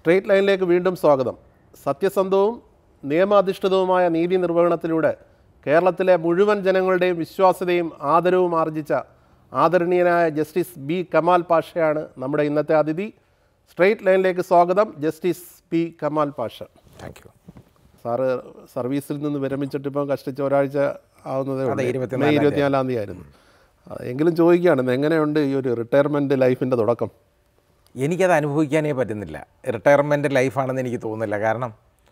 Straight ലൈനിലേക്ക് വീണ്ടും സ്വാഗതം സത്യസന്ധവും നിയമാധിഷ്ഠിതവുമായ നീതി നിർവഹണത്തിലൂടെ കേരളത്തിലെ മുഴുവൻ ജനങ്ങളുടെയും വിശ്വാസ്യതയും ആദരവും ആർജിച്ച ആദരണീയനായ ജസ്റ്റിസ് ബി കമാൽ പാഷയാണ് നമ്മുടെ ഇന്നത്തെ അതിഥി സ്ട്രെയിറ്റ് ലൈനിലേക്ക് സ്വാഗതം justice P Kamal Pasha thank you sir സർവീസിൽ നിന്ന് വിരമിച്ചിട്ട് ഇപ്പം കഷ്ടിച്ച് ഒരാഴ്ച ആവുന്നതേ അതെ, ഉള്ളൂ ഇരുപത്തിനാലാം മെയ് ഇരുപത്തിനാലാം തീയതി ആയിരുന്നു ആ, എങ്കിലും ചോദിക്കുകയാണ് ഇന്ന് എങ്ങനെയുണ്ട് ഈ ഒരു റിട്ടയർമെൻറ്റ് ലൈഫിൻ്റെ തുടക്കം എനിക്കത് അനുഭവിക്കാനേ പറ്റുന്നില്ല റിട്ടയർമെൻറ്റ് ലൈഫാണെന്ന് എനിക്ക് തോന്നുന്നില്ല കാരണം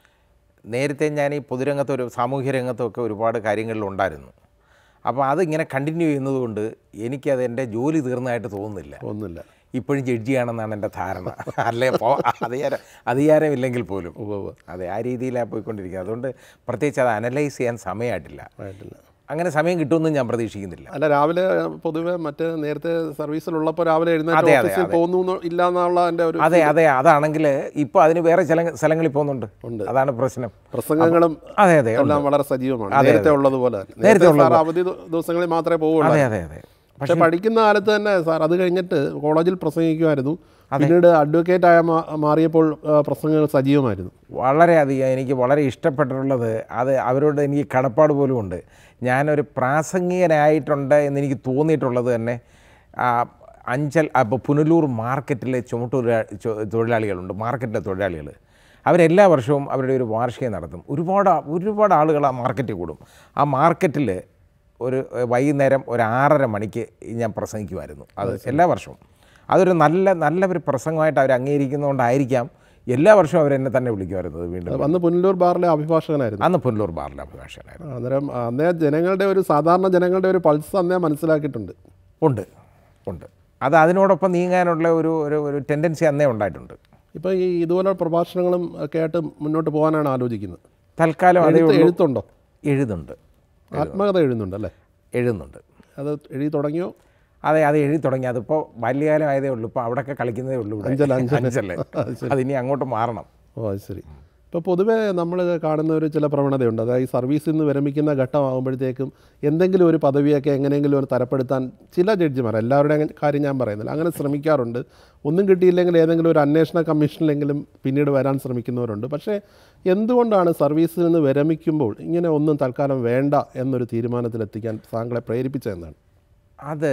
നേരത്തെ ഞാൻ ഈ പൊതുരംഗത്തും ഒരു സാമൂഹ്യ രംഗത്തും ഒക്കെ ഒരുപാട് കാര്യങ്ങളിലുണ്ടായിരുന്നു അപ്പോൾ അതിങ്ങനെ കണ്ടിന്യൂ ചെയ്യുന്നതുകൊണ്ട് എനിക്കത് എൻ്റെ ജോലി തീർന്നതായിട്ട് തോന്നുന്നില്ല ഒന്നുമില്ല ഇപ്പോഴും ജഡ്ജിയാണെന്നാണ് എൻ്റെ ധാരണ അല്ലേ പോ അധികാരം അധികാരമില്ലെങ്കിൽ പോലും ഉവ്വ് ഉവ്വ്. അതെ ആ രീതിയിലാണ് പോയിക്കൊണ്ടിരിക്കുന്നത് അതുകൊണ്ട് പ്രത്യേകിച്ച് അത് അനലൈസ് ചെയ്യാൻ സമയമായിട്ടില്ല ആയിട്ടില്ല അങ്ങനെ സമയം കിട്ടുമെന്ന് ഞാൻ പ്രതീക്ഷിക്കുന്നില്ല അല്ല രാവിലെ പൊതുവെ മറ്റേ നേരത്തെ സർവീസിലുള്ളപ്പോൾ രാവിലെ എഴുന്നേറ്റ് അതെ, അതെ, ഓഫീസിൽ പോകുന്നു എന്ന് ഇല്ല എന്നുള്ള എൻ്റെ ഒരു അതെ അതെ അതാണെങ്കിൽ ഇപ്പോൾ അതിന് വേറെ ചില സ്ഥലങ്ങളിൽ പോകുന്നുണ്ട് ഉണ്ട്. അതാണ് പ്രശ്നം പ്രസംഗങ്ങളും അതെ അതെ ഉണ്ട്. എല്ലാം വളരെ സജീവമാണ് നേരത്തെ ഉള്ളതുപോലെ തന്നെ. നേരത്തെ നേരത്തെ സാർ അവധി ദി- ദിവസങ്ങളിൽ മാത്രമേ പോവുള്ളൂ അതെ അതെ അതെ പക്ഷെ പഠിക്കുന്ന കാലത്ത് തന്നെ സാർ അത് കഴിഞ്ഞിട്ട് കോളേജിൽ പ്രസംഗിക്കുമായിരുന്നു പിന്നീട് അഡ്വക്കേറ്റ് ആയ മാ- മാറിയപ്പോൾ ആ, പ്രസംഗങ്ങൾ സജീവമായിരുന്നു വളരെയധികം എനിക്ക് വളരെ ഇഷ്ടപ്പെട്ടിട്ടുള്ളത് അത് അവരോട് എനിക്ക് കടപ്പാട് പോലും ഉണ്ട് ഞാനൊരു പ്രാസംഗികനായിട്ടുണ്ട് എന്നെനിക്ക് തോന്നിയിട്ടുള്ളത് തന്നെ ആ, അഞ്ചൽ അപ്പോൾ പുനലൂർ മാർക്കറ്റിലെ ചുമട്ടൊഴിലാ ചു- തൊഴിലാളികളുണ്ട് മാർക്കറ്റിലെ തൊഴിലാളികൾ അവരെല്ലാ വർഷവും അവരുടെ ഒരു വാർഷികം നടത്തും ഒരുപാട് ആ- ഒരുപാട് ആളുകൾ ആ മാർക്കറ്റിൽ കൂടും ആ മാർക്കറ്റിൽ ഒരു ഏഹ്, വൈകുന്നേരം ഒരു ആറര മണിക്ക് ഞാൻ പ്രസംഗിക്കുമായിരുന്നു അത് എല്ലാ വർഷവും അതൊരു നല്ല നല്ല ഒരു പ്രസംഗമായിട്ട് അവർ അംഗീകരിക്കുന്നതുകൊണ്ടായിരിക്കാം എല്ലാ വർഷവും അവരെന്നെ തന്നെ വിളിക്കുമായിരുന്നത് വീണ്ടും അന്ന് പുനലൂർ ബാറിലെ അഭിഭാഷകനായിരുന്നു അന്ന് പുല്ലൂർ ബാറിലെ അഭിഭാഷകനായിരുന്നു അന്നേരം അന്നേ ജനങ്ങളുടെ ഒരു സാധാരണ ജനങ്ങളുടെ ഒരു പൾസ് അന്നേ മനസ്സിലാക്കിയിട്ടുണ്ട് ഉണ്ട് ഉണ്ട് അത് അതിനോടൊപ്പം നീങ്ങാനുള്ള ഒരു ഒരു ഒരു ടെൻഡൻസി അന്നേ ഉണ്ടായിട്ടുണ്ട് ഇപ്പോൾ ഈ ഇതുപോലെ പ്രഭാഷണങ്ങളും ഒക്കെ ആയിട്ട് മുന്നോട്ട് പോകാനാണ് ആലോചിക്കുന്നത് തൽക്കാലം അതേ എഴുത്ത് ഉള്ളൂ എഴുത്തുണ്ടോ എഴുതുന്നുണ്ട് ആത്മകഥ എഴുതുന്നുണ്ടല്ലേ എഴുതുന്നുണ്ട് അത് എഴുതി തുടങ്ങിയോ അതെ അത് എഴുതി തുടങ്ങി അതിപ്പോൾ ബാല്യകാലം ആയതേ ഉള്ളൂ ഇപ്പോൾ അവിടെയൊക്കെ കളിക്കുന്നതേ ഉള്ളൂ ഇവിടെ. അഞ്ചൽ, അഞ്ചൽ. അഞ്ചല് അതിനി അങ്ങോട്ട് മാറണം ഓ അത് ശരി ഇപ്പോൾ പൊതുവേ നമ്മൾ കാണുന്ന ഒരു ചില പ്രവണതയുണ്ട് അതായത് ഈ സർവീസിൽ നിന്ന് വിരമിക്കുന്ന ഘട്ടമാകുമ്പോഴത്തേക്കും എന്തെങ്കിലും ഒരു പദവിയൊക്കെ എങ്ങനെയെങ്കിലും ഒരു തരപ്പെടുത്താൻ ചില ജഡ്ജിമാർ എല്ലാവരുടെയും അങ്ങനെ കാര്യം ഞാൻ പറയുന്നില്ല അങ്ങനെ ശ്രമിക്കാറുണ്ട് ഒന്നും കിട്ടിയില്ലെങ്കിൽ ഏതെങ്കിലും ഒരു അന്വേഷണ കമ്മീഷനിലെങ്കിലും പിന്നീട് വരാൻ ശ്രമിക്കുന്നവരുണ്ട് പക്ഷേ എന്തുകൊണ്ടാണ് സർവീസിൽ നിന്ന് വിരമിക്കുമ്പോൾ ഇങ്ങനെ ഒന്നും തൽക്കാലം വേണ്ട എന്നൊരു തീരുമാനത്തിലെത്തിക്കാൻ താങ്കളെ പ്രേരിപ്പിച്ചതെന്നാണ് അത്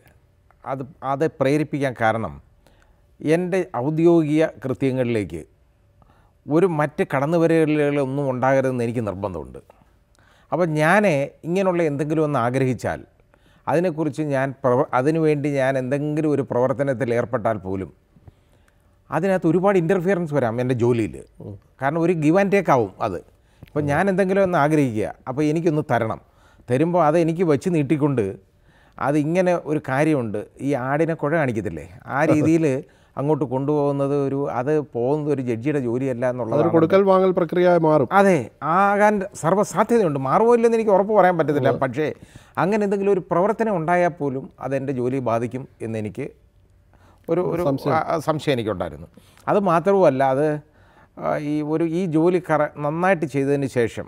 അത് അത് പ്രേരിപ്പിക്കാൻ കാരണം എൻ്റെ ഔദ്യോഗിക കൃത്യങ്ങളിലേക്ക് ഒരു മറ്റ് കടന്നുവരലുകളൊന്നും ഉണ്ടാകരുതെന്ന് എനിക്ക് നിർബന്ധമുണ്ട് അപ്പോൾ ഞാൻ ഇങ്ങനെയുള്ള എന്തെങ്കിലും ഒന്ന് ആഗ്രഹിച്ചാൽ അതിനെക്കുറിച്ച് ഞാൻ പ്രവ അതിനുവേണ്ടി ഞാൻ എന്തെങ്കിലും ഒരു പ്രവർത്തനത്തിൽ ഏർപ്പെട്ടാൽ പോലും അതിനകത്ത് ഒരുപാട് ഇൻ്റർഫിയറൻസ് വരാം എൻ്റെ ജോലിയിൽ കാരണം ഒരു ഗിവ് ആൻഡ് ടേക്ക് ആവും അത് ഇപ്പോൾ ഞാൻ എന്തെങ്കിലും ഒന്ന് ആഗ്രഹിക്കുക അപ്പോൾ എനിക്കൊന്ന് തരണം തരുമ്പോൾ അത് എനിക്ക് വെച്ച് നീട്ടിക്കൊണ്ട് അത് ഇങ്ങനെ ഒരു കാര്യമുണ്ട് ഈ ആടിനെ കുഴ കാണിക്കത്തില്ലേ ആ രീതിയിൽ അങ്ങോട്ട് കൊണ്ടുപോകുന്നത് ഒരു അത് പോകുന്നത് ഒരു ജഡ്ജിയുടെ ജോലിയല്ല അതൊരു എന്നുള്ളതാണ് കൊടുക്കൽ വാങ്ങൽ പ്രക്രിയയായി മാറും അതെ ആകാൻ സർവ്വസാധ്യതയുണ്ട് മാറുമോ ഇല്ലെന്ന് എനിക്ക് ഉറപ്പ് പറയാൻ പറ്റത്തില്ല പക്ഷേ അങ്ങനെ എന്തെങ്കിലും ഒരു പ്രവർത്തനം ഉണ്ടായാൽ പോലും അതെൻ്റെ ജോലിയെ ബാധിക്കും എന്നെനിക്ക് ഒരു ഒരു ആ, സംശയം എനിക്കുണ്ടായിരുന്നു അത് മാത്രവുമല്ല അത് ആ, ഈ ഒരു ഈ ജോലി കറ നന്നായിട്ട് ചെയ്തതിന് ശേഷം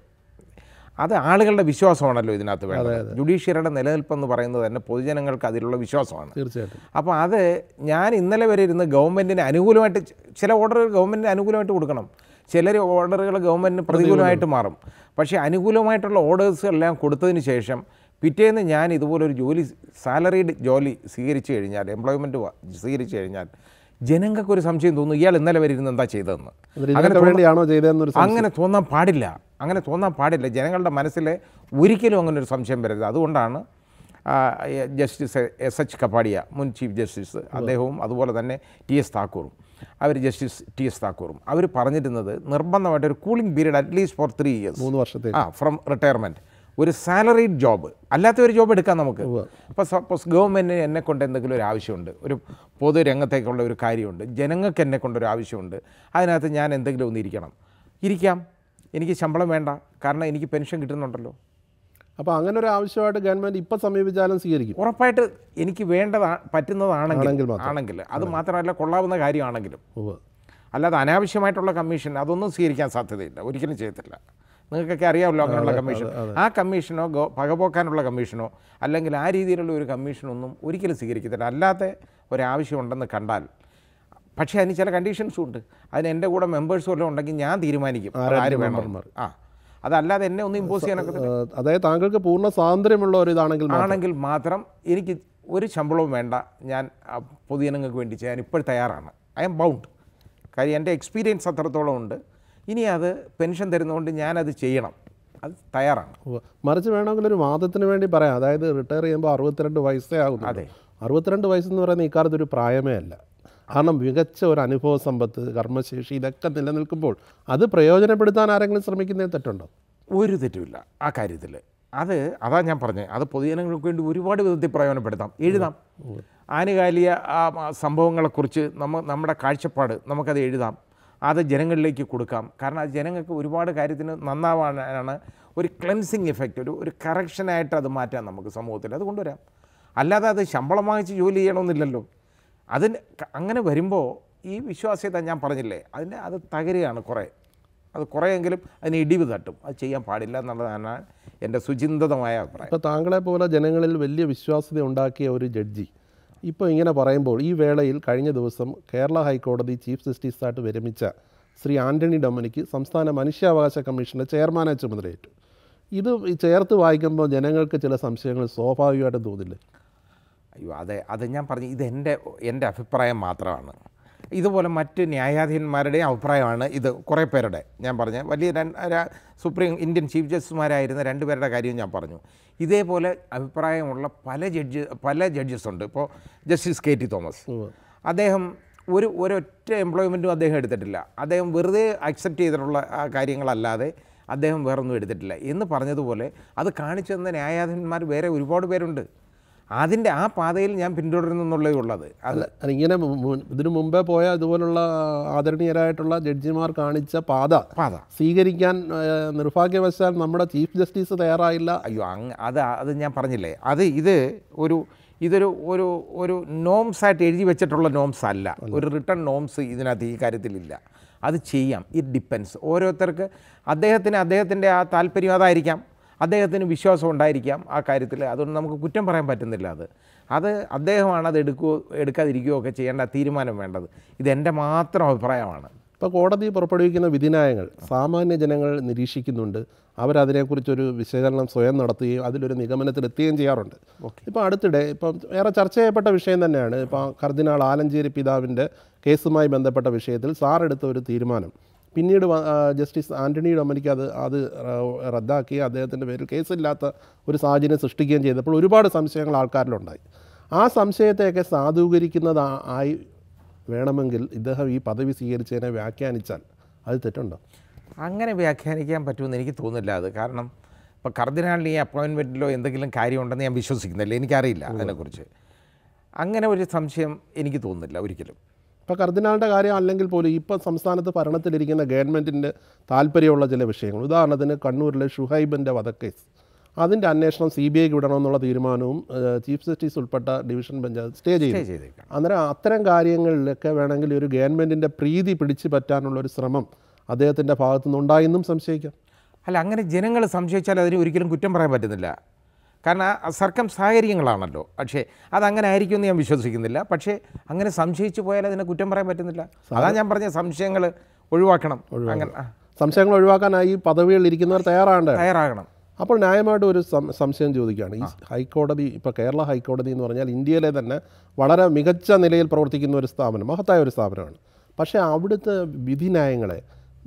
അത് ആളുകളുടെ വിശ്വാസമാണല്ലോ ഇതിനകത്ത് വേണ്ടത് ജുഡീഷ്യറിയുടെ നിലനിൽപ്പെന്ന് പറയുന്നത് തന്നെ പൊതുജനങ്ങൾക്ക് അതിലുള്ള വിശ്വാസമാണ് തീർച്ചയായിട്ടും അപ്പോൾ അത് ഞാൻ ഇന്നലെ വരെ ഇരുന്ന് ഗവൺമെൻറ്റിന് അനുകൂലമായിട്ട് ച- ചില ഓർഡറുകൾ ഗവൺമെൻറ്റിന് അനുകൂലമായിട്ട് കൊടുക്കണം ചിലർ ഓർഡറുകൾ ഗവൺമെൻറ്റിന് പ്രതികൂലമായിട്ട് മാറും പക്ഷേ അനുകൂലമായിട്ടുള്ള ഓർഡേഴ്സ് എല്ലാം കൊടുത്തതിന് ശേഷം പിറ്റേന്ന് ഞാൻ ഇതുപോലൊരു ജോലി സാലറീഡ് ജോലി സ്വീകരിച്ചു കഴിഞ്ഞാൽ എംപ്ലോയ്മെൻറ്റ് സ്വീകരിച്ചു കഴിഞ്ഞാൽ ജനങ്ങൾക്ക് ഒരു സംശയം തോന്നും ഇയാൾ ഇന്നലെ വരെ ഇരുന്ന് എന്താ ചെയ്തതെന്ന് അത് ഇതിനൊക്കെ വേണ്ടിയാണോ ചെയ്തതെന്നൊരു സംശയം. അങ്ങനെ തോന്നാൻ പാടില്ല അങ്ങനെ തോന്നാൻ പാടില്ല ജനങ്ങളുടെ മനസ്സിൽ ഒരിക്കലും അങ്ങനെ ഒരു സംശയം വരരുത് അതുകൊണ്ടാണ് ആ, ജസ്റ്റിസ് എസ് എച്ച് കപ്പാടിയ മുൻ ചീഫ് ജസ്റ്റിസ് അദ്ദേഹവും അതുപോലെ തന്നെ ടി എസ് താക്കൂറും അവർ ജസ്റ്റിസ് ടി എസ് താക്കൂറും അവർ പറഞ്ഞിരുന്നത് നിർബന്ധമായിട്ട് ഒരു cooling period at least four three years മൂന്ന് വർഷത്തേക്ക് ആ ഫ്രം റിട്ടയർമെൻറ്റ് ഒരു സാലറീഡ് ജോബ് അല്ലാത്ത ഒരു ജോബ് എടുക്കാം നമുക്ക് ഇപ്പോൾ സപ്പോസ് ഗവൺമെൻറ്റിന് എന്നെ കൊണ്ട് എന്തെങ്കിലും ഒരു ആവശ്യമുണ്ട് ഒരു പൊതു രംഗത്തേക്കുള്ള ഒരു കാര്യമുണ്ട് ജനങ്ങൾക്ക് എന്നെ കൊണ്ടൊരു ആവശ്യമുണ്ട് അതിനകത്ത് ഞാൻ എന്തെങ്കിലും ഒന്ന് ഇരിക്കണം ഇരിക്കാം എനിക്ക് ശമ്പളം വേണ്ട കാരണം എനിക്ക് പെൻഷൻ കിട്ടുന്നുണ്ടല്ലോ അപ്പോൾ അങ്ങനെ ഒരു ആവശ്യമായിട്ട് ഗവൺമെൻറ് ഇപ്പം സമീപിച്ചാലും സ്വീകരിക്കും ഉറപ്പായിട്ട് എനിക്ക് വേണ്ടതാ പറ്റുന്നതാണെങ്കിൽ ആണെങ്കിൽ മാത്രം. ആണെങ്കിൽ അത് മാത്രമല്ല കൊള്ളാവുന്ന കാര്യമാണെങ്കിലും ഉവ്വ്. അല്ലാതെ അനാവശ്യമായിട്ടുള്ള കമ്മീഷൻ അതൊന്നും സ്വീകരിക്കാൻ സാധ്യതയില്ല ഒരിക്കലും ചെയ്യത്തില്ല നിങ്ങൾക്കൊക്കെ അറിയാമല്ലോ അങ്ങനെയുള്ള കമ്മീഷൻ ആ കമ്മീഷനോ ഗോ പകപോക്കാനുള്ള കമ്മീഷനോ അല്ലെങ്കിൽ ആ രീതിയിലുള്ള ഒരു കമ്മീഷനൊന്നും ഒരിക്കലും സ്വീകരിക്കത്തില്ല അല്ലാത്ത ഒരാവശ്യമുണ്ടെന്ന് കണ്ടാൽ പക്ഷേ അതിന് ചില കണ്ടീഷൻസും ഉണ്ട് അതിന് എൻ്റെ കൂടെ മെമ്പേഴ്സ് വല്ലതും ഉണ്ടെങ്കിൽ ഞാൻ തീരുമാനിക്കും അത് ആര് വേണം മെമ്പർമാർ? ആ അതല്ലാതെ എന്നെ ഒന്നും ഇമ്പോസ് ചെയ്യാനൊക്കെ ഏഹ്, അതായത് താങ്കൾക്ക് പൂർണ്ണ സ്വാതന്ത്ര്യമുള്ള ഒരു ഇതാണെങ്കിൽ മാത്രം. ആണെങ്കിൽ മാത്രം എനിക്ക് ഒരു ശമ്പളവും വേണ്ട ഞാൻ ആ, പൊതുജനങ്ങൾക്ക് വേണ്ടി ചെയ്യാൻ ഇപ്പോൾ തയ്യാറാണ് ഐ എം ബൗണ്ട് കാര്യം എൻ്റെ എക്സ്പീരിയൻസ് അത്രത്തോളം ഉണ്ട് ഇനി അത് പെൻഷൻ തരുന്നതുകൊണ്ട് ഞാനത് ചെയ്യണം അത് തയ്യാറാണ് ഉവ്വ്. മറിച്ച് വേണമെങ്കിൽ ഒരു വാദത്തിന് വേണ്ടി പറയാം അതായത് റിട്ടയർ ചെയ്യുമ്പോൾ അറുപത്തിരണ്ട് വയസ്സേ ആകുന്നു അതെ. അറുപത്തിരണ്ട് വയസ്സെന്ന് പറയുന്ന ഇക്കാലത്ത് ഒരു പ്രായമേ അല്ല കാരണം മികച്ച ഒരു അനുഭവ സമ്പത്ത് കർമ്മശേഷി ഇതൊക്കെ നിലനിൽക്കുമ്പോൾ അത് പ്രയോജനപ്പെടുത്താൻ ആരെങ്കിലും ശ്രമിക്കുന്നതിൽ തെറ്റുണ്ടോ ഒരു തെറ്റുമില്ല ആ കാര്യത്തിൽ അത് അതാ ഞാൻ പറഞ്ഞത് അത് പൊതുജനങ്ങൾക്ക് വേണ്ടി ഒരുപാട് വിധത്തിൽ പ്രയോജനപ്പെടുത്താം എഴുതാം ആനുകാലിക ആ, ആ, സംഭവങ്ങളെക്കുറിച്ച് നമ്മ നമ്മുടെ കാഴ്ചപ്പാട് നമുക്കത് എഴുതാം അത് ജനങ്ങളിലേക്ക് കൊടുക്കാം കാരണം അത് ജനങ്ങൾക്ക് ഒരുപാട് കാര്യത്തിന് നന്നാവാനാണ് ഒരു ക്ലെൻസിങ് എഫക്റ്റ് ഒരു ഒരു കറക്ഷനായിട്ട് അത് മാറ്റാം നമുക്ക് സമൂഹത്തിൽ അത് കൊണ്ടുവരാം അല്ലാതെ അത് ശമ്പളം വാങ്ങിച്ച് ജോലി ചെയ്യണമെന്നില്ലല്ലോ അതിന് ക- അങ്ങനെ വരുമ്പോൾ ഈ വിശ്വാസ്യത ഞാൻ പറഞ്ഞില്ലേ അതിൻ്റെ അത് തകരുകയാണ് കുറേ അത് കുറേയെങ്കിലും അതിന് ഇടിവ് തട്ടും അത് ചെയ്യാൻ പാടില്ല എന്നുള്ളതാണ് എൻ്റെ സുചിന്തിതമായ അഭിപ്രായം ഇപ്പോൾ താങ്കളെ പോലെ ജനങ്ങളിൽ വലിയ വിശ്വാസ്യത ഉണ്ടാക്കിയ ഒരു ജഡ്ജി ഇപ്പോൾ ഇങ്ങനെ പറയുമ്പോൾ ഈ വേളയിൽ കഴിഞ്ഞ ദിവസം കേരള ഹൈക്കോടതി ചീഫ് ജസ്റ്റിസായിട്ട് വിരമിച്ച ശ്രീ ആന്റണി ഡൊമനിക്ക് സംസ്ഥാന മനുഷ്യാവകാശ കമ്മീഷൻ്റെ ചെയർമാനെ ചുമതലയേറ്റു ഇത് ഈ ചേർത്ത് വായിക്കുമ്പോൾ ജനങ്ങൾക്ക് ചില സംശയങ്ങൾ സ്വാഭാവികമായിട്ടും തോന്നില്ലേ അയ്യോ അതെ അത് ഞാൻ പറഞ്ഞു ഇത് എൻ്റെ എൻ്റെ അഭിപ്രായം മാത്രമാണ് ഇതുപോലെ മറ്റ് ന്യായാധീശന്മാരുടെയും അഭിപ്രായമാണ് ഇത് കുറേ പേരുടെ ഞാൻ പറഞ്ഞ വലിയ രണ്ട് ര- സുപ്രീം ഇന്ത്യൻ ചീഫ് ജസ്റ്റിസുമാരായിരുന്ന രണ്ടുപേരുടെ കാര്യവും ഞാൻ പറഞ്ഞു ഇതേപോലെ അഭിപ്രായമുള്ള പല ജഡ്ജ് പല ജഡ്ജസ് ഉണ്ട് ഇപ്പോൾ ജസ്റ്റിസ് കെ ടി തോമസ് അദ്ദേഹം ഒരു ഒരൊറ്റ എംപ്ലോയ്മെൻറ്റും അദ്ദേഹം എടുത്തിട്ടില്ല അദ്ദേഹം വെറുതെ അക്സെപ്റ്റ് ചെയ്തിട്ടുള്ള ആ കാര്യങ്ങളല്ലാതെ അദ്ദേഹം വേറൊന്നും എടുത്തിട്ടില്ല എന്ന് പറഞ്ഞതുപോലെ അത് കാണിച്ചു തന്ന ന്യായാധീശന്മാർ വേറെ ഒരുപാട് പേരുണ്ട് അതിൻ്റെ ആ പാതയിൽ ഞാൻ പിന്തുടരുന്നു എന്നുള്ളതേ ഉള്ളത് അത് അല്ല അല്ല, ഇങ്ങനെ മു- മു- ഇതിനു മുമ്പേ പോയ ഇതുപോലുള്ള ആദരണീയരായിട്ടുള്ള ജഡ്ജിമാർ കാണിച്ച പാത പാത സ്വീകരിക്കാൻ ഏഹ്, നിർഭാഗ്യവശാൽ നമ്മുടെ ചീഫ് ജസ്റ്റിസ് തയ്യാറായില്ല അയ്യോ അങ്ങ് അത് അത് ഞാൻ പറഞ്ഞില്ലേ അത് ഇത് ഒരു ഇതൊരു ഒരു ഒരു നോംസ് ആയിട്ട് എഴുതി വെച്ചിട്ടുള്ള നോംസ് അല്ല ഒരു റിട്ടേൺ നോംസ് ഇതിനകത്ത് ഈ കാര്യത്തിലില്ല അത് ചെയ്യാം ഇറ്റ് ഡിപ്പെൻസ് ഓരോരുത്തർക്ക് അദ്ദേഹത്തിന് അദ്ദേഹത്തിൻ്റെ ആ താല്പര്യം അതായിരിക്കാം അദ്ദേഹത്തിന് വിശ്വാസം ഉണ്ടായിരിക്കാം ആ കാര്യത്തിൽ അതുകൊണ്ട് നമുക്ക് കുറ്റം പറയാൻ പറ്റുന്നില്ല അത് അത് അദ്ദേഹമാണ് അത് എടുക്കുകയോ എടുക്കാതിരിക്കുകയോ ഒക്കെ ചെയ്യേണ്ട തീരുമാനം വേണ്ടത് ഇതെൻ്റെ മാത്രം അഭിപ്രായമാണ് ഇപ്പോൾ കോടതി പുറപ്പെടുവിക്കുന്ന വിധിന്യായങ്ങൾ സാമാന്യ ജനങ്ങൾ നിരീക്ഷിക്കുന്നുണ്ട് അവരതിനെക്കുറിച്ചൊരു വിശകലനം സ്വയം നടത്തുകയും അതിലൊരു നിഗമനത്തിലെത്തുകയും ചെയ്യാറുണ്ട് ഇപ്പോൾ അടുത്തിടെ ഇപ്പം ഏറെ ചർച്ച ചെയ്യപ്പെട്ട വിഷയം തന്നെയാണ് ഇപ്പോൾ കർദിനാൾ ആലഞ്ചേരി പിതാവിൻ്റെ കേസുമായി ബന്ധപ്പെട്ട വിഷയത്തിൽ സാർ എടുത്ത ഒരു തീരുമാനം പിന്നീട് വ- ആ, ജസ്റ്റിസ് ആൻ്റണി ഡൊമനിക്ക് അത് അത് റ- റദ്ദാക്കി അദ്ദേഹത്തിൻ്റെ പേരിൽ കേസില്ലാത്ത ഒരു സാഹചര്യം സൃഷ്ടിക്കുകയും ചെയ്തപ്പോൾ ഒരുപാട് സംശയങ്ങൾ ആൾക്കാരിലുണ്ടായി ആ സംശയത്തെയൊക്കെ സാധൂകരിക്കുന്നതാ ആയി വേണമെങ്കിൽ ഇദ്ദേഹം ഈ പദവി സ്വീകരിച്ചതിനെ വ്യാഖ്യാനിച്ചാൽ അത് തെറ്റുണ്ടോ അങ്ങനെ വ്യാഖ്യാനിക്കാൻ പറ്റുമെന്ന് എനിക്ക് തോന്നുന്നില്ല അത് കാരണം ഇപ്പോൾ കർദിനാളിന് ഈ അപ്പോയിൻമെൻറ്റിലോ എന്തെങ്കിലും കാര്യമുണ്ടെന്ന് ഞാൻ വിശ്വസിക്കുന്നില്ല എനിക്കറിയില്ല അതിനെക്കുറിച്ച് അങ്ങനെ ഒരു സംശയം എനിക്ക് തോന്നുന്നില്ല ഒരിക്കലും ഇപ്പോൾ കർദിനാളിൻ്റെ കാര്യം അല്ലെങ്കിൽ പോലും ഇപ്പം സംസ്ഥാനത്ത് ഭരണത്തിലിരിക്കുന്ന ഗവൺമെൻറ്റിൻ്റെ താല്പര്യമുള്ള ചില വിഷയങ്ങൾ ഉദാഹരണത്തിന് കണ്ണൂരിലെ ഷുഹൈബിൻ്റെ വധക്കേസ് അതിൻ്റെ അന്വേഷണം സി ബി ഐക്ക് വിടണമെന്നുള്ള തീരുമാനവും ഏഹ്, ചീഫ് ജസ്റ്റിസ് ഉൾപ്പെട്ട ഡിവിഷൻ ബെഞ്ച് അത് സ്റ്റേ ചെയ്തു സ്റ്റേ ചെയ്തേക്കാം അന്നേരം അത്തരം കാര്യങ്ങളിലൊക്കെ വേണമെങ്കിൽ ഒരു ഗവൺമെൻറ്റിൻ്റെ പ്രീതി പിടിച്ചു പറ്റാനുള്ള ഒരു ശ്രമം അദ്ദേഹത്തിൻ്റെ ഭാഗത്തുനിന്ന് ഉണ്ടായെന്നും സംശയിക്കാം അല്ല അങ്ങനെ ജനങ്ങൾ സംശയിച്ചാൽ അതിന് ഒരിക്കലും കുറ്റം പറയാൻ പറ്റുന്നില്ല കാരണം ആ സർക്കം സാഹചര്യങ്ങളാണല്ലോ പക്ഷേ അതങ്ങനെ ആയിരിക്കുമെന്ന് ഞാൻ വിശ്വസിക്കുന്നില്ല പക്ഷേ അങ്ങനെ സംശയിച്ചു പോയാൽ അതിനെ കുറ്റം പറയാൻ പറ്റുന്നില്ല അതാ ഞാൻ പറഞ്ഞ സംശയങ്ങൾ ഒഴിവാക്കണം അങ്ങനെ ആ, സംശയങ്ങൾ ഒഴിവാക്കാനായി ഈ പദവികളിൽ ഇരിക്കുന്നവർ തയ്യാറാകേണ്ട തയ്യാറാകണം അപ്പോൾ ന്യായമായിട്ട് ഒരു സം- സംശയം ചോദിക്കുകയാണ് ഈ ഹൈക്കോടതി ഇപ്പോൾ കേരള ഹൈക്കോടതി എന്ന് പറഞ്ഞാൽ ഇന്ത്യയിലെ തന്നെ വളരെ മികച്ച നിലയിൽ പ്രവർത്തിക്കുന്ന ഒരു സ്ഥാപനം മഹത്തായ ഒരു സ്ഥാപനമാണ് പക്ഷേ അവിടുത്തെ വിധിന്യായങ്ങളെ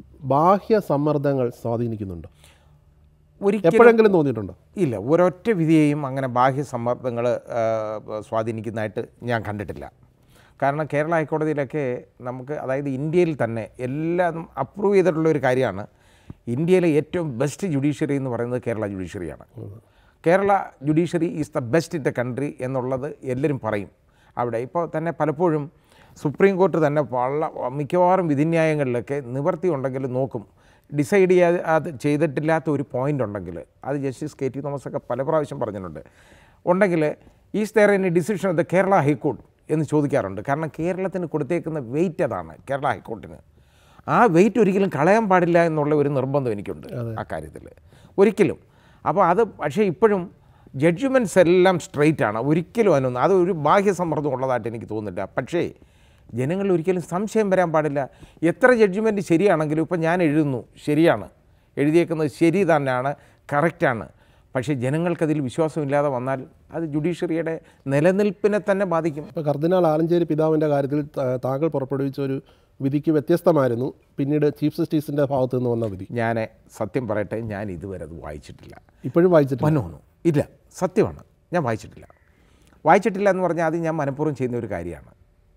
ബാഹ്യ സമ്മർദ്ദങ്ങൾ സ്വാധീനിക്കുന്നുണ്ടോ ഒരിക്കലും എപ്പോഴെങ്കിലും തോന്നിയിട്ടുണ്ടോ ഇല്ല ഒരൊറ്റ വിധിയെയും അങ്ങനെ ബാഹ്യ സമ്മർദ്ദങ്ങൾ സ്വാധീനിക്കുന്നതായിട്ട് ഞാൻ കണ്ടിട്ടില്ല കാരണം കേരള ഹൈക്കോടതിയിലൊക്കെ നമുക്ക് അതായത് ഇന്ത്യയിൽ തന്നെ എല്ലാം അപ്രൂവ് ചെയ്തിട്ടുള്ള ഒരു കാര്യമാണ് ഇന്ത്യയിലെ ഏറ്റവും ബെസ്റ്റ് ജുഡീഷ്യറി എന്ന് പറയുന്നത് കേരള ജുഡീഷ്യറിയാണ് Kerala judiciary is the best in the country എന്നുള്ളത് എല്ലാവരും പറയും അവിടെ ഇപ്പോൾ തന്നെ പലപ്പോഴും സുപ്രീം കോർട്ട് തന്നെ വള മിക്കവാറും വിധിന്യായങ്ങളിലൊക്കെ നിവർത്തി ഉണ്ടെങ്കിൽ നോക്കും ഡിസൈഡ് ചെയ്യാതെ അത് ചെയ്തിട്ടില്ലാത്ത ഒരു പോയിൻ്റ് ഉണ്ടെങ്കിൽ അത് ജസ്റ്റിസ് കെ ടി തോമസ് ഒക്കെ പല പ്രാവശ്യം പറഞ്ഞിട്ടുണ്ട് ഉണ്ടെങ്കിൽ is there any decision of the Kerala high court എന്ന് ചോദിക്കാറുണ്ട് കാരണം കേരളത്തിന് കൊടുത്തേക്കുന്ന വെയിറ്റ് അതാണ് കേരള ഹൈക്കോർട്ടിന് ആ വെയിറ്റ് ഒരിക്കലും കളയാൻ പാടില്ല എന്നുള്ള ഒരു നിർബന്ധം എനിക്കുണ്ട് ആ കാര്യത്തിൽ ഒരിക്കലും അപ്പോൾ അത് പക്ഷേ ഇപ്പോഴും ജഡ്ജ്മെൻറ്റ്സ് എല്ലാം സ്ട്രെയിറ്റ് ആണ് ഒരിക്കലും അതിനൊന്നും അത് ഒരു ബാഹ്യ സമ്മർദ്ദം ഉള്ളതായിട്ട് എനിക്ക് തോന്നുന്നില്ല പക്ഷേ ജനങ്ങളിൽ ഒരിക്കലും സംശയം വരാൻ പാടില്ല എത്ര ജഡ്ജ്മെൻറ്റ് ശരിയാണെങ്കിലും ഇപ്പം ഞാൻ എഴുതുന്നു ശരിയാണ് എഴുതിയേക്കുന്നത് ശരി തന്നെയാണ് കറക്റ്റാണ് പക്ഷേ ജനങ്ങൾക്കതിൽ വിശ്വാസമില്ലാതെ വന്നാൽ അത് ജുഡീഷ്യറിയുടെ നിലനിൽപ്പിനെ തന്നെ ബാധിക്കും ഇപ്പോൾ കർദിനാൾ ആലഞ്ചേരി പിതാവിൻ്റെ കാര്യത്തിൽ താ- താങ്കൾ പുറപ്പെടുവിച്ച ഒരു വിധിക്ക് വ്യത്യസ്തമായിരുന്നു പിന്നീട് ചീഫ് ജസ്റ്റിസിൻ്റെ ഭാഗത്തു നിന്ന് വന്ന വിധി ഞാൻ സത്യം പറയട്ടെ ഞാൻ ഇതുവരെ അത് വായിച്ചിട്ടില്ല ഇപ്പോഴും വായിച്ചിട്ടില്ല മനോന്നു ഇല്ല സത്യമാണ് ഞാൻ വായിച്ചിട്ടില്ല വായിച്ചിട്ടില്ല എന്ന് പറഞ്ഞാൽ അത് ഞാൻ മനഃപൂർവ്വം ചെയ്യുന്ന ഒരു കാര്യമാണ്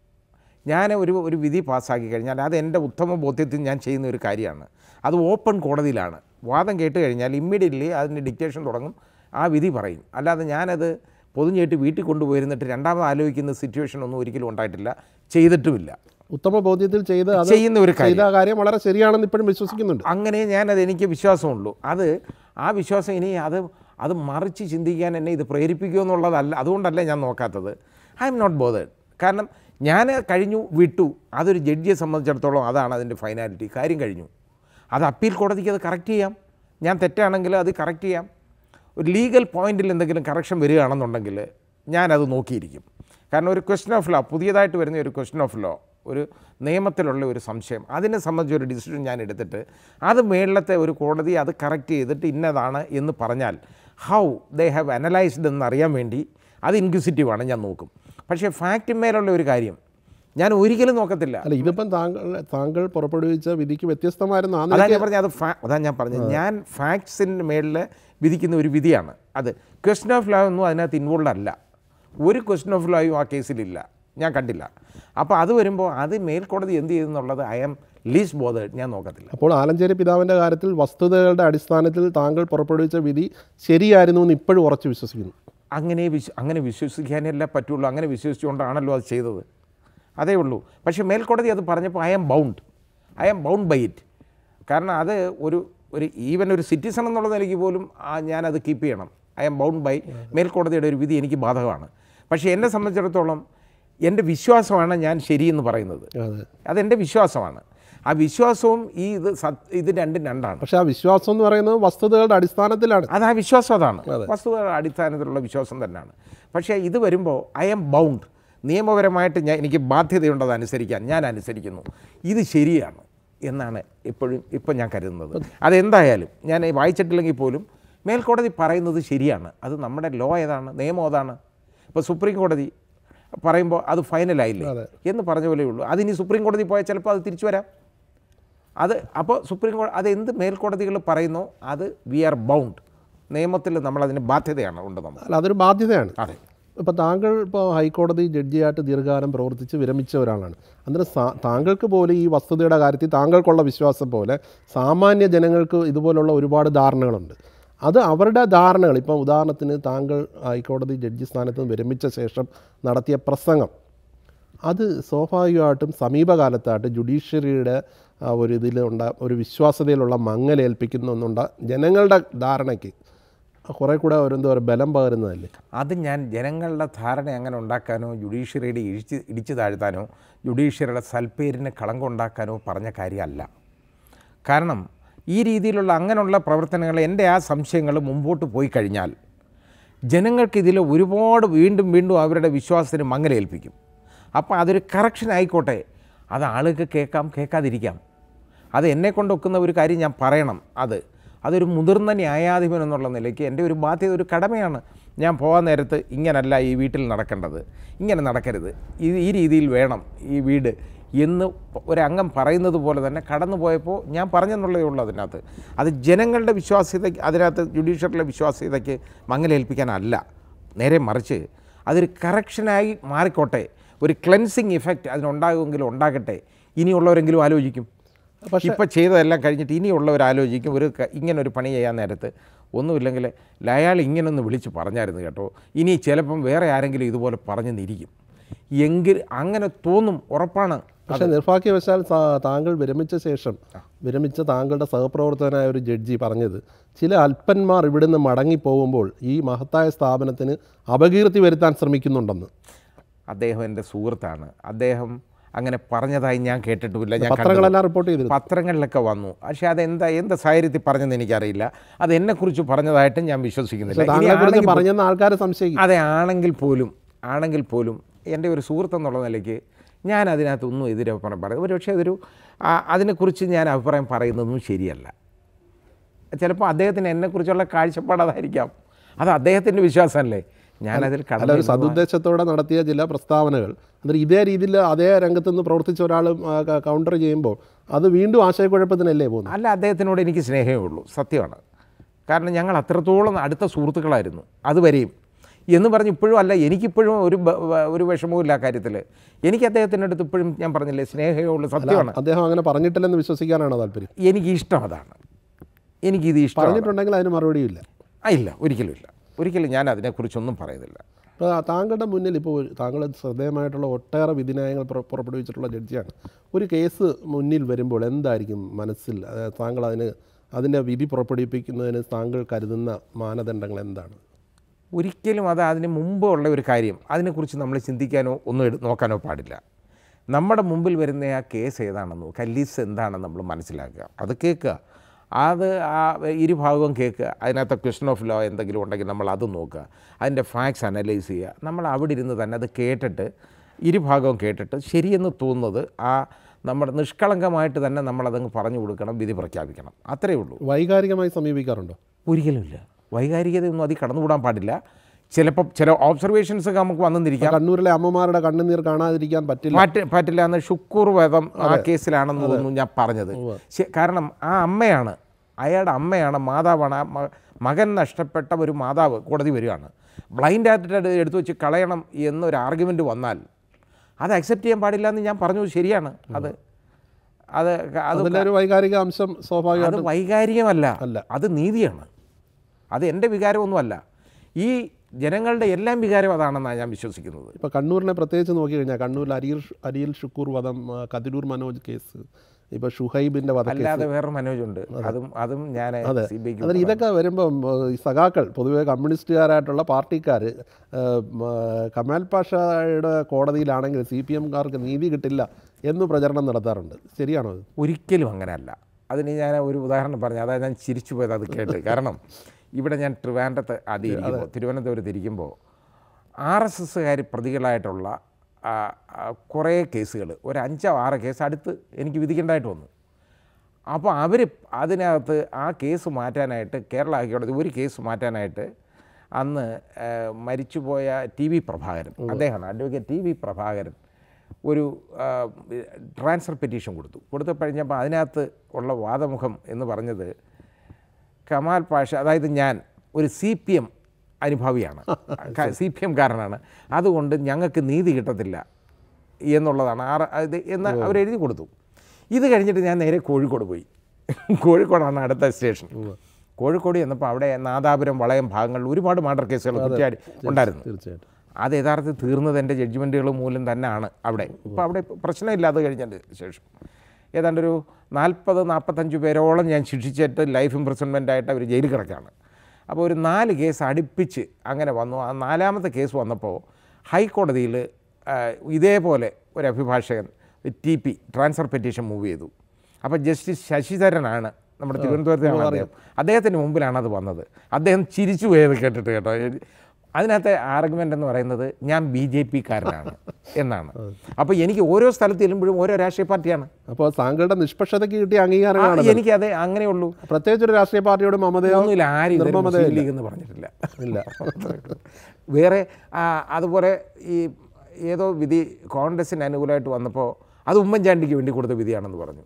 ഞാൻ ഒരു ഒരു വിധി പാസ്സാക്കി കഴിഞ്ഞാൽ അത് എൻ്റെ ഉത്തമ ബോധ്യത്തിൽ ഞാൻ ചെയ്യുന്ന ഒരു കാര്യമാണ് അത് ഓപ്പൺ കോടതിയിലാണ് വാദം കേട്ട് കഴിഞ്ഞാൽ ഇമ്മീഡിയറ്റ്ലി അതിൻ്റെ ഡിക്റ്റേഷൻ തുടങ്ങും ആ വിധി പറയും അല്ലാതെ ഞാനത് പൊതിഞ്ഞേട്ട് വീട്ടിൽ കൊണ്ടുപോയിരുന്നിട്ട് രണ്ടാമത് ആലോചിക്കുന്ന സിറ്റുവേഷൻ ഒന്നും ഒരിക്കലും ഉണ്ടായിട്ടില്ല ചെയ്തിട്ടുമില്ല ഉത്തമ ബോധ്യത്തിൽ ചെയ്ത് അത് ചെയ്യുന്ന ഒരു കാര്യം ചെയ്ത കാര്യം വളരെ ശരിയാണെന്ന് ഇപ്പോഴും വിശ്വസിക്കുന്നുണ്ട് അങ്ങനെ ഞാനത് എനിക്ക് വിശ്വാസമുള്ളൂ അത് ആ വിശ്വാസം ഇനി അത് അത് മറിച്ച് ചിന്തിക്കാൻ എന്നെ ഇത് പ്രേരിപ്പിക്കുമോ എന്നുള്ളതല്ല അതുകൊണ്ടല്ല ഞാൻ നോക്കാത്തത് ഐ എം നോട്ട് ബോധേഡ് കാരണം ഞാൻ കഴിഞ്ഞു വിട്ടു അതൊരു ജഡ്ജിയെ സംബന്ധിച്ചിടത്തോളം അതാണ് അതിൻ്റെ ഫൈനാലിറ്റി കാര്യം കഴിഞ്ഞു അത് അപ്പീൽ കോടതിക്ക് അത് കറക്റ്റ് ചെയ്യാം ഞാൻ തെറ്റാണെങ്കിൽ അത് കറക്റ്റ് ചെയ്യാം ഒരു ലീഗൽ പോയിന്റിൽ എന്തെങ്കിലും കറക്ഷൻ വരികയാണെന്നുണ്ടെങ്കിൽ ഞാനത് നോക്കിയിരിക്കും കാരണം ഒരു ക്വസ്റ്റൻ ഓഫ് ലോ പുതിയതായിട്ട് വരുന്ന ഒരു ക്വസ്റ്റൻ ഓഫ് ലോ ഒരു നിയമത്തിലുള്ള ഒരു സംശയം അതിനെ സംബന്ധിച്ച് ഒരു ഡിസിഷൻ ഞാൻ എടുത്തിട്ട് അത് മേളിലത്തെ ഒരു കോടതി അത് കറക്റ്റ് ചെയ്തിട്ട് ഇന്നതാണ് എന്ന് പറഞ്ഞാൽ ഹൗ ദേ ഹാവ് അനലൈസ്ഡ് എന്ന് അറിയാൻ വേണ്ടി അത് ഇൻക്വിസിറ്റീവാണ് ഞാൻ നോക്കും പക്ഷേ ഫാക്റ്റിന്മേലുള്ള ഒരു കാര്യം ഞാൻ ഒരിക്കലും നോക്കത്തില്ല അല്ല ഇതിപ്പം താങ്കൾ താങ്കൾ പുറപ്പെടുവിച്ച വിധിക്ക് വ്യത്യസ്തമായിരുന്നു ആ അതാ നിലയ്ക്ക് ഞാൻ പറഞ്ഞത് അത് ഫാ അതാ ഞാൻ പറഞ്ഞത് ഞാൻ ഫാക്ട്സിൻ്റെ മേളിൽ വിധിക്കുന്ന ഒരു വിധിയാണ് അത് ക്വസ്റ്റൻ ഓഫ് ലോ ഒന്നും അതിനകത്ത് ഇൻവോൾവ് അല്ല ഒരു ക്വസ്റ്റൻ ഓഫ് ലോയും ആ കേസിലില്ല ഞാൻ കണ്ടില്ല അപ്പോൾ അത് വരുമ്പോൾ അത് മേൽക്കോടതി എന്ത് ചെയ്തെന്നുള്ളത് ഐ ആം ലീസ്റ്റ് ബോധേഡ് ഞാൻ നോക്കത്തില്ല അപ്പോൾ ആലഞ്ചേരി പിതാവിൻ്റെ കാര്യത്തിൽ വസ്തുതകളുടെ അടിസ്ഥാനത്തിൽ താങ്കൾ പുറപ്പെടുവിച്ച വിധി ശരിയായിരുന്നു എന്ന് ഇപ്പോഴും ഉറച്ചു വിശ്വസിക്കുന്നു അങ്ങനെ വിശ്വ അങ്ങനെ വിശ്വസിക്കാനല്ല പറ്റുള്ളൂ അങ്ങനെ വിശ്വസിച്ചുകൊണ്ടാണല്ലോ അത് ചെയ്തത് അതേ ഉള്ളൂ പക്ഷേ മേൽക്കോടതി അത് പറഞ്ഞപ്പോൾ I am bound I am bound by it കാരണം അത് ഒരു ഒരു ഈവൻ ഒരു സിറ്റിസൺ എന്നുള്ള നിലയ്ക്ക് പോലും ആ ഞാനത് കീപ്പ് ചെയ്യണം ഐ ആം ബൗണ്ട് ബൈ മേൽക്കോടതിയുടെ ഒരു വിധി എനിക്ക് ബാധകമാണ് പക്ഷേ എന്നെ സംബന്ധിച്ചിടത്തോളം എൻ്റെ വിശ്വാസമാണ് ഞാൻ ശരിയെന്ന് പറയുന്നത് അതെ അതെൻ്റെ വിശ്വാസമാണ് ആ വിശ്വാസവും ഈ ഇത് സത് ഇത് രണ്ടും രണ്ടാണ് പക്ഷേ ആ വിശ്വാസം എന്ന് പറയുന്നത് വസ്തുതകളുടെ അടിസ്ഥാനത്തിലാണ് അത് ആ വിശ്വാസം അതാണ് വസ്തുതകളുടെ അടിസ്ഥാനത്തിലുള്ള വിശ്വാസം തന്നെയാണ് പക്ഷേ ഇത് വരുമ്പോൾ ഐ എം ബൗണ്ട് നിയമപരമായിട്ട് ഞാൻ എനിക്ക് ബാധ്യതയുണ്ട് അത് അനുസരിക്കാൻ ഞാൻ അനുസരിക്കുന്നു ഇത് ശരിയാണ് എന്നാണ് എപ്പോഴും ഇപ്പം ഞാൻ കരുതുന്നത് അതെന്തായാലും ഞാൻ വായിച്ചിട്ടില്ലെങ്കിൽ പോലും മേൽക്കോടതി പറയുന്നത് ശരിയാണ് അത് നമ്മുടെ ലോ ഏതാണ് നിയമം ഏതാണ് ഇപ്പോൾ സുപ്രീം കോടതി പറയുമ്പോൾ അത് ഫൈനലായില്ലേ എന്ന് പറഞ്ഞ പോലെ ഉള്ളൂ അതിനി സുപ്രീം കോടതി പോയാൽ ചിലപ്പോൾ അത് തിരിച്ചു വരാം അത് അപ്പോൾ സുപ്രീം കോടതി അത് എന്ത് മേൽക്കോടതികൾ പറയുന്നോ അത് വി ആർ ബൗണ്ട് നിയമത്തിൽ നമ്മളതിന് ബാധ്യതയാണ് ഉണ്ട് നമ്മൾ അല്ല അതൊരു ബാധ്യതയാണ് അതെ ഇപ്പോൾ താങ്കൾ ഇപ്പോൾ ഹൈക്കോടതി ജഡ്ജിയായിട്ട് ദീർഘകാലം പ്രവർത്തിച്ച് വിരമിച്ച ഒരാളാണ് അന്നേരം സാ- താങ്കൾക്ക് പോലും ഈ വസ്തുതയുടെ കാര്യത്തിൽ താങ്കൾക്കുള്ള വിശ്വാസം പോലെ സാമാന്യ ജനങ്ങൾക്ക് ഇതുപോലുള്ള ഒരുപാട് ധാരണകളുണ്ട് അത് അവരുടെ ധാരണകൾ ഇപ്പം ഉദാഹരണത്തിന് താങ്കൾ ഹൈക്കോടതി ജഡ്ജി സ്ഥാനത്ത് നിന്ന് വിരമിച്ച ശേഷം നടത്തിയ പ്രസംഗം അത് സ്വാഭാവികമായിട്ടും സമീപകാലത്തായിട്ട് ജുഡീഷ്യറിയുടെ ആ, ഒരു ഇതിലുണ്ട ഒരു വിശ്വാസ്യതയിലുള്ള മങ്ങലേൽപ്പിക്കുന്നുണ്ട ജനങ്ങളുടെ ധാരണയ്ക്ക് കുറേ കൂടെ ഒരു എന്താ പറയുക ബലം പകരുന്നതല്ലേ അത് ഞാൻ ജനങ്ങളുടെ ധാരണ അങ്ങനെ ഉണ്ടാക്കാനോ ജുഡീഷ്യറിയുടെ ഇടിച്ച് ഇടിച്ചു താഴ്ത്താനോ ജുഡീഷ്യറിയുടെ സൽപ്പേരിന് കളങ്കം ഉണ്ടാക്കാനോ പറഞ്ഞ കാര്യമല്ല കാരണം ഈ രീതിയിലുള്ള അങ്ങനെയുള്ള പ്രവർത്തനങ്ങൾ എൻ്റെ ആ സംശയങ്ങൾ മുമ്പോട്ട് പോയി കഴിഞ്ഞാൽ ജനങ്ങൾക്കിതിൽ ഒരുപാട് വീണ്ടും വീണ്ടും അവരുടെ വിശ്വാസത്തിന് മങ്ങലേൽപ്പിക്കും അപ്പോൾ അതൊരു കറക്ഷൻ ആയിക്കോട്ടെ അത് ആളുകൾക്ക് കേൾക്കാം കേൾക്കാതിരിക്കാം അത് എന്നെ കൊണ്ടൊക്കുന്ന ഒരു കാര്യം ഞാൻ പറയണം അത് അതൊരു മുതിർന്ന ന്യായാധിപൻ എന്നുള്ള നിലയ്ക്ക് എൻ്റെ ഒരു ബാധ്യത ഒരു കടമയാണ് ഞാൻ പോകാൻ നേരത്ത് ഇങ്ങനല്ല ഈ വീട്ടിൽ നടക്കേണ്ടത് ഇങ്ങനെ നടക്കരുത് ഇത് ഈ രീതിയിൽ വേണം ഈ വീട് എന്ന് ഒരംഗം പറയുന്നത് പോലെ തന്നെ കടന്നു പോയപ്പോൾ ഞാൻ പറഞ്ഞെന്നുള്ളതേ ഉള്ളൂ അതിനകത്ത് അത് ജനങ്ങളുടെ വിശ്വാസ്യതയ്ക്ക് അതിനകത്ത് ജുഡീഷ്യറിലെ വിശ്വാസ്യതയ്ക്ക് മങ്ങലേൽപ്പിക്കാനല്ല നേരെ മറിച്ച് അതൊരു കറക്ഷനായി മാറിക്കോട്ടെ ഒരു ക്ലെൻസിങ് ഇഫക്റ്റ് അതിനുണ്ടാകുമെങ്കിലും ഉണ്ടാകട്ടെ ഇനിയുള്ളവരെങ്കിലും ആലോചിക്കും ഇപ്പം ചെയ്തതെല്ലാം കഴിഞ്ഞിട്ട് ഇനിയുള്ളവർ ആലോചിക്കും ഒരു ക- ഇങ്ങനെ ഒരു പണി ചെയ്യാൻ നേരത്ത് ഒന്നുമില്ലെങ്കിൽ അയാൾ ഇങ്ങനൊന്ന് വിളിച്ച് പറഞ്ഞായിരുന്നു കേട്ടോ ഇനി ചിലപ്പം വേറെ ആരെങ്കിലും ഇതുപോലെ പറഞ്ഞു നിരിക്കും എങ്കിൽ അങ്ങനെ തോന്നും ഉറപ്പാണ് പക്ഷേ നിർഭാഗ്യവശാൽ സാ- താങ്കൾ വിരമിച്ച ശേഷം വിരമിച്ച താങ്കളുടെ സഹപ്രവർത്തകനായ ഒരു ജഡ്ജി പറഞ്ഞത് ചില അല്പന്മാർ ഇവിടുന്ന് മടങ്ങിപ്പോകുമ്പോൾ ഈ മഹത്തായ സ്ഥാപനത്തിന് അപകീർത്തി വരുത്താൻ ശ്രമിക്കുന്നുണ്ടെന്ന് അദ്ദേഹം എൻ്റെ സുഹൃത്താണ് അദ്ദേഹം അങ്ങനെ പറഞ്ഞതായി ഞാൻ കേട്ടിട്ടുമില്ല ഞാൻ കണ്ടതും- പത്രങ്ങളെല്ലാം റിപ്പോർട്ട് ചെയ്തിരുന്നു പത്രങ്ങളിലൊക്കെ വന്നു പക്ഷേ അതെന്താ എന്ത് സാഹചര്യത്തിൽ പറഞ്ഞെന്ന് എനിക്കറിയില്ല അത് എന്നെക്കുറിച്ച് പറഞ്ഞതായിട്ടും ഞാൻ വിശ്വസിക്കുന്നില്ല ഇനി താങ്കളെ കുറിച്ച് ആണെങ്കിൽ പറഞ്ഞെന്ന് ആൾക്കാരെ സംശയിക്കും അതെ ആണെങ്കിൽ പോലും ആണെങ്കിൽ പോലും എൻ്റെ ഒരു സുഹൃത്ത് എന്നുള്ള നിലയ്ക്ക് ഞാൻ അതിനകത്തൊന്നും എതിരെ അഭിപ്രായം പറയുന്നത് ഒരു പക്ഷേ അതൊരു ആ, അതിനെക്കുറിച്ച് ഞാൻ അഭിപ്രായം പറയുന്നതൊന്നും ശരിയല്ല ചിലപ്പോൾ അദ്ദേഹത്തിന് എന്നെക്കുറിച്ചുള്ള കാഴ്ചപ്പാട് അതായിരിക്കാം അത് അദ്ദേഹത്തിൻ്റെ വിശ്വാസമല്ലേ ഞാനതിൽ അല്ല കടന്നു ഒരു സതുദ്ദേശത്തോടെ നടത്തിയ ചില പ്രസ്താവനകൾ എന്നിട്ട് ഇതേ രീതിയിൽ അതേ രംഗത്ത് നിന്ന് പ്രവർത്തിച്ച ഒരാൾ കൗണ്ടർ ചെയ്യുമ്പോൾ അത് വീണ്ടും ആശയക്കുഴപ്പത്തിനല്ലേ പോകുന്നത് അല്ല അദ്ദേഹത്തിനോട് എനിക്ക് സ്നേഹമേ ഉള്ളൂ സത്യമാണ് കാരണം ഞങ്ങൾ അത്രത്തോളം അടുത്ത സുഹൃത്തുക്കളായിരുന്നു അതുവരെയും എന്ന് പറഞ്ഞ് ഇപ്പോഴും അല്ല എനിക്കിപ്പോഴും ഒരു ബ- വ- ഒരു വിഷമവും ഇല്ല ആ കാര്യത്തിൽ എനിക്ക് അദ്ദേഹത്തിൻ്റെ അടുത്ത് ഇപ്പോഴും ഞാൻ പറഞ്ഞില്ലേ സ്നേഹമേ ഉള്ളൂ സത്യമാണ് അദ്ദേഹം അങ്ങനെ പറഞ്ഞിട്ടില്ലെന്ന് വിശ്വസിക്കാനാണോ താല്പര്യം എനിക്ക് ഇഷ്ടം അതാണ് എനിക്കിത് ഇഷ്ടമാണ് പറഞ്ഞിട്ടുണ്ടെങ്കിൽ അതിന് മറുപടിയില്ല ആ ഇല്ല ഒരിക്കലും ഇല്ല ഒരിക്കലും ഞാൻ അതിനെക്കുറിച്ചൊന്നും പറയുന്നില്ല ഇപ്പോൾ താങ്കളുടെ മുന്നിൽ ഇപ്പോൾ ഒരു- താങ്കൾ ശ്രദ്ധേയമായിട്ടുള്ള ഒട്ടേറെ വിധിന്യായങ്ങൾ പുറ- പുറപ്പെടുവിച്ചിട്ടുള്ള ജഡ്ജിയാണ് ഒരു കേസ് മുന്നിൽ വരുമ്പോൾ എന്തായിരിക്കും മനസ്സിൽ അതായത് താങ്കൾ അതിന് അതിൻ്റെ വിധി പുറപ്പെടുവിപ്പിക്കുന്നതിന് താങ്കൾ കരുതുന്ന മാനദണ്ഡങ്ങൾ എന്താണ് ഒരിക്കലും അത് അതിന് മുമ്പ് ഉള്ള ഒരു കാര്യം അതിനെക്കുറിച്ച് നമ്മൾ ചിന്തിക്കാനോ ഒന്നും എടു നോക്കാനോ പാടില്ല നമ്മുടെ മുമ്പിൽ വരുന്ന ആ കേസ് ഏതാണെന്നോ കല്ലീസ് എന്താണെന്ന് നമ്മൾ മനസ്സിലാക്കുക അത് കേൾക്കുക അത് ആ ഇരുഭാഗവും കേൾക്കുക അതിനകത്ത് ക്വസ്റ്റൻ ഓഫ് ലോ എന്തെങ്കിലും ഉണ്ടെങ്കിൽ നമ്മൾ അത് നോക്കുക അതിൻ്റെ ഫാക്ട്സ് അനലൈസ് ചെയ്യുക നമ്മൾ അവിടെ ഇരുന്ന് തന്നെ അത് കേട്ടിട്ട് ഇരുഭാഗവും കേട്ടിട്ട് ശരിയെന്ന് തോന്നുന്നത് ആ നമ്മുടെ നിഷ്കളങ്കമായിട്ട് തന്നെ നമ്മളതങ്ങ് പറഞ്ഞു കൊടുക്കണം വിധി പ്രഖ്യാപിക്കണം അത്രയേ ഉള്ളൂ വൈകാരികമായി സമീപിക്കാറുണ്ടോ ഒരിക്കലുമില്ല വൈകാരികതയൊന്നും അതിൽ കടന്നുകൂടാൻ പാടില്ല ചിലപ്പോൾ ചില ഓബ്സർവേഷൻസ് ഒക്കെ നമുക്ക് വന്നിരിക്കാം കണ്ണൂരിലെ അമ്മമാരുടെ കണ്ണുനീർ കാണാതിരിക്കാൻ പറ്റില്ല പറ്റ പറ്റില്ല എന്ന് ഷുക്കൂർ വേദം ആ കേസിലാണെന്ന് തോന്നുന്നു ഞാൻ പറഞ്ഞത് ശ- കാരണം ആ അമ്മയാണ് അയാളുടെ അമ്മയാണ് മാതാവാണ് ആ മ- മകൻ നഷ്ടപ്പെട്ട ഒരു മാതാവ് കോടതി വരികയാണ് ബ്ലൈൻഡ് ആയിട്ട് എടുത്തു വെച്ച് കളയണം എന്നൊരു ആർഗ്യുമെൻറ്റ് വന്നാൽ അത് അക്സെപ്റ്റ് ചെയ്യാൻ പാടില്ല എന്ന് ഞാൻ പറഞ്ഞു ശരിയാണ് അത് അത് അത് അതിൻ്റെ ഒരു വൈകാരിക അംശം അത് സ്വാഭാവികമായിട്ടും വൈകാരികമല്ല അല്ല. അത് നീതിയാണ് അത് എൻ്റെ വികാരമൊന്നുമല്ല ഈ ജനങ്ങളുടെ എല്ലാം വികാരം അതാണെന്നാണ് ഞാൻ വിശ്വസിക്കുന്നത് ഇപ്പോൾ കണ്ണൂരിനെ പ്രത്യേകിച്ച് നോക്കിക്കഴിഞ്ഞാൽ കണ്ണൂരിൽ അരിയിൽ അരിയിൽ ഷുക്കൂർ വധം ആ, കതിരൂർ മനോജ് കേസ് ഇപ്പോൾ ഷുഹൈബിൻ്റെ വധക്കേസ് അല്ലാതെ വേറെ മനോജുണ്ട് അതും അതും ഞാൻ സി ബി അതിൽ ഇതൊക്കെ വരുമ്പം ഏഹ്, ഈ സഖാക്കൾ പൊതുവെ കമ്മ്യൂണിസ്റ്റുകാരായിട്ടുള്ള പാർട്ടിക്കാർ കമാൽ പാഷയുടെ കോടതിയിലാണെങ്കിൽ സി പി എംകാർക്ക് നീതി കിട്ടില്ല എന്ന് പ്രചരണം നടത്താറുണ്ട് ശരിയാണോ അത് ഒരിക്കലും അങ്ങനെയല്ല അതിന് ഞാൻ ഒരു ഉദാഹരണം പറഞ്ഞു അതായത് ഞാൻ ചിരിച്ചു പോയത് അത് കേട്ട് കാരണം ഇവിടെ ഞാൻ ട്രിവാൻഡ്രത്ത് ആദ്യം ഇരിക്കുമ്പോൾ തിരുവനന്തപുരത്ത് ഇരിക്കുമ്പോൾ ആർ എസ് എസ്സുകാർ പ്രതികളായിട്ടുള്ള ആ, ആ, കുറേ കേസുകൾ ഒരു അഞ്ചോ ആറോ കേസ് അടുത്ത് എനിക്ക് വിധിക്കേണ്ടതായിട്ട് വന്നു അപ്പോൾ അവർ അതിനകത്ത് ആ കേസ് മാറ്റാനായിട്ട് കേരള ഹൈക്കോടതി ഒരു കേസ് മാറ്റാനായിട്ട് അന്ന് ആ, മരിച്ചുപോയ ടി വി പ്രഭാകരൻ അദ്ദേഹമാണ് അഡ്വക്കേറ്റ് ടി വി പ്രഭാകരൻ ഒരു ട്രാൻസ്ഫർ പെറ്റീഷൻ കൊടുത്തു കൊടുത്തു കഴിഞ്ഞപ്പോൾ അതിനകത്ത് ഉള്ള വാദമുഖം എന്ന് പറഞ്ഞത് കമാൽ പാഷ അതായത് ഞാൻ ഒരു സി പി എം അനുഭാവിയാണ് സി പി എംകാരനാണ് അതുകൊണ്ട് ഞങ്ങൾക്ക് നീതി കിട്ടത്തില്ല എന്നുള്ളതാണ് ആറ് ഇത് എന്ന് അവരെഴുതി കൊടുത്തു ഇത് കഴിഞ്ഞിട്ട് ഞാൻ നേരെ കോഴിക്കോട് പോയി കോഴിക്കോടാണ് അടുത്ത സ്റ്റേഷൻ കോഴിക്കോട് ചെന്നപ്പോൾ അവിടെ നാദാപുരം വളയം ഭാഗങ്ങളിൽ ഒരുപാട് മർഡർ കേസുകൾ കുറ്റിയാടി ഉണ്ടായിരുന്നു തീർച്ചയായിട്ടും അത് യഥാർത്ഥത്തിൽ തീർന്നത് എൻ്റെ ജഡ്ജ്മെൻറ്റുകൾ മൂലം തന്നെയാണ് അവിടെ ഇപ്പോൾ അവിടെ പ്രശ്നമില്ലാതെ കഴിഞ്ഞതിന് ശേഷം ഏതാണ്ട് ഒരു നാൽപ്പത് നാൽപ്പത്തഞ്ച് പേരോളം ഞാൻ ശിക്ഷിച്ചിട്ട് ലൈഫ് ഇംപ്രസൺമെൻ്റ് ആയിട്ട് അവർ ജയിലിൽ കിടക്കുകയാണ് അപ്പോൾ ഒരു നാല് കേസ് അടുപ്പിച്ച് അങ്ങനെ വന്നു ആ നാലാമത്തെ കേസ് വന്നപ്പോൾ ഹൈക്കോടതിയിൽ ആ, ഇതേപോലെ ഒരു അഭിഭാഷകൻ T P transfer petition move ചെയ്തു അപ്പോൾ ജസ്റ്റിസ് ശശിധരനാണ് നമ്മുടെ തിരുവനന്തപുരത്താണ് അദ്ദേഹം അദ്ദേഹത്തിന് മുമ്പിലാണ് അത് വന്നത് അദ്ദേഹം ചിരിച്ചു പോയത് കേട്ടിട്ട് കേട്ടോ അതിനകത്തെ ആർഗ്യുമെൻ്റ് എന്ന് പറയുന്നത് ഞാൻ ബി ജെ പിക്കാരനാണ് എന്നാണ് അപ്പോൾ എനിക്ക് ഓരോ സ്ഥലത്ത് ചെല്ലുമ്പോഴും ഓരോ രാഷ്ട്രീയ പാർട്ടിയാണ് അപ്പോൾ താങ്കളുടെ നിഷ്പക്ഷതയ്ക്ക് കിട്ടിയ അംഗീകാരമാണ് എനിക്ക് അത് അങ്ങനെയുള്ളൂ പ്രത്യേകിച്ച് ഒരു രാഷ്ട്രീയ പാർട്ടിയോട് മമതയോ ഒന്നുമില്ല ആരും ഇതുവരെ നിർമ്മമതയോ മുസ്ലിം ലീഗ് എന്ന് പറഞ്ഞിട്ടില്ല ഇല്ല വേറെ ആ, അതുപോലെ ഈ ഏതോ വിധി കോൺഗ്രസിന് അനുകൂലമായിട്ട് വന്നപ്പോൾ അത് ഉമ്മൻചാണ്ടിക്ക് വേണ്ടി കൊടുത്ത വിധിയാണെന്ന് പറഞ്ഞു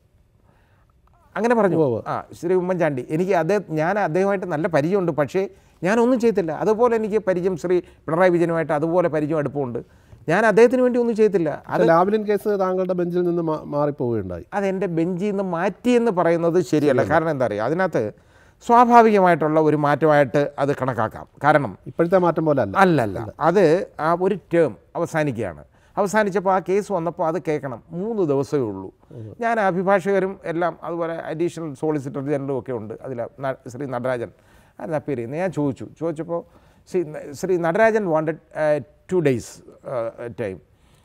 അങ്ങനെ പറഞ്ഞു ആ ശ്രീ ഉമ്മൻചാണ്ടി എനിക്ക് അദ്ദേഹം ഞാൻ അദ്ദേഹമായിട്ട് നല്ല പരിചയമുണ്ട് പക്ഷേ ഞാനൊന്നും ചെയ്തില്ല അതുപോലെ എനിക്ക് പരിചയം ശ്രീ പിണറായി വിജയനുമായിട്ട് അതുപോലെ പരിചയം അടുപ്പമുണ്ട് ഞാൻ അദ്ദേഹത്തിന് വേണ്ടി ഒന്നും ചെയ്തില്ല അത് ലാവ്ലിൻ കേസ് താങ്കളുടെ ബെഞ്ചിൽ നിന്ന് മാ- മാറിപ്പോവുകയുണ്ടായി അതെൻ്റെ ബെഞ്ചിൽ നിന്ന് മാറ്റിയെന്ന് പറയുന്നത് ശരിയല്ല കാരണം എന്താ പറയുക അതിനകത്ത് സ്വാഭാവികമായിട്ടുള്ള ഒരു മാറ്റമായിട്ട് അത് കണക്കാക്കാം കാരണം ഇപ്പോഴത്തെ മാറ്റം പോലെ അല്ല അല്ലല്ല അത് ആ ഒരു ടേം അവസാനിക്കുകയാണ് അവസാനിച്ചപ്പോൾ ആ കേസ് വന്നപ്പോൾ അത് കേൾക്കണം മൂന്ന് ദിവസമേ ഉള്ളൂ ഞാൻ അഭിഭാഷകരും എല്ലാം അതുപോലെ അഡീഷണൽ സോളിസിറ്റർ ജനറലും ഒക്കെ ഉണ്ട് അതിൽ ശ്രീ നടരാജൻ അതിന് അപ്പീർ ചെയ്യുന്നത് ഞാൻ ചോദിച്ചു ചോദിച്ചപ്പോൾ Shri Shri Natarajan wanted two days time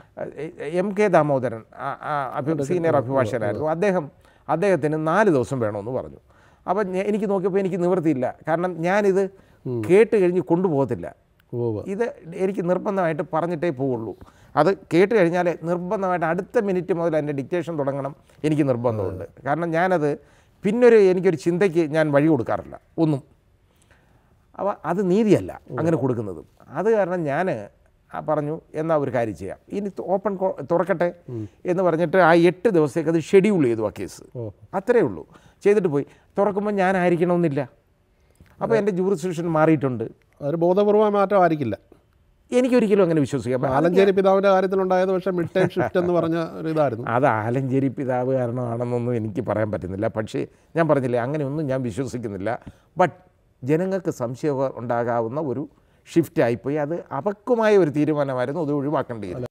M K Damodaran ആ- ആ അഭി സീനിയർ അഭിഭാഷകനായിരുന്നു അദ്ദേഹം അദ്ദേഹത്തിന് നാല് ദിവസം വേണമെന്ന് പറഞ്ഞു അപ്പം ഞ- എനിക്ക് നോക്കിയപ്പോൾ എനിക്ക് നിവൃത്തിയില്ല കാരണം ഞാനിത് കേട്ട് കഴിഞ്ഞ് കൊണ്ടുപോകത്തില്ല ഉവ്വ് ഇത് എനിക്ക് നിർബന്ധമായിട്ട് പറഞ്ഞിട്ടേ പോവുള്ളൂ അത് കേട്ട് കഴിഞ്ഞാൽ നിർബന്ധമായിട്ട് അടുത്ത മിനിറ്റ് മുതൽ എൻ്റെ ഡിക്റ്റേഷൻ തുടങ്ങണം എനിക്ക് നിർബന്ധമുണ്ട് കാരണം ഞാനത് പിന്നൊരു എനിക്കൊരു ചിന്തയ്ക്ക് ഞാൻ വഴി കൊടുക്കാറില്ല ഒന്നും അപ്പോൾ അത് നീതിയല്ല അങ്ങനെ കൊടുക്കുന്നത് അത് കാരണം ഞാൻ പറഞ്ഞു എന്നാൽ ഒരു കാര്യം ചെയ്യാം ഇനി ഓപ്പൺ തുറക്കട്ടെ എന്ന് പറഞ്ഞിട്ട് ആ എട്ട് ദിവസത്തേക്ക് അത് ഷെഡ്യൂൾ ചെയ്തു ആ കേസ് ഓ അത്രേ ഉള്ളൂ ചെയ്തിട്ട് പോയി തുറക്കുമ്പോൾ ഞാൻ ആയിരിക്കണമെന്നില്ല അപ്പോൾ എൻ്റെ ജൂറിസ്ഡിക്ഷൻ മാറിയിട്ടുണ്ട് അതൊരു ബോധപൂർവമായ മാറ്റമായിരിക്കില്ല എനിക്കൊരിക്കലും അങ്ങനെ വിശ്വസിക്കാം ആലഞ്ചേരി പിതാവിൻ്റെ കാര്യത്തിലുണ്ടായത് പക്ഷേ മിഡ് ടൈം ഷിഫ്റ്റ് എന്ന് പറഞ്ഞ ഒരു ഇതായിരുന്നു അത് ആലഞ്ചേരി പിതാവ് കാരണമാണെന്നൊന്നും എനിക്ക് പറയാൻ പറ്റുന്നില്ല പക്ഷേ ഞാൻ പറഞ്ഞില്ലേ അങ്ങനെയൊന്നും ഞാൻ വിശ്വസിക്കുന്നില്ല ബട്ട് ജനങ്ങൾക്ക് സംശയം ഉണ്ടാകാവുന്ന ഒരു ഷിഫ്റ്റ് ആയിപ്പോയി അത് അപക്വമായ ഒരു തീരുമാനമായിരുന്നു അത് ഒഴിവാക്കേണ്ടിയിരുന്നു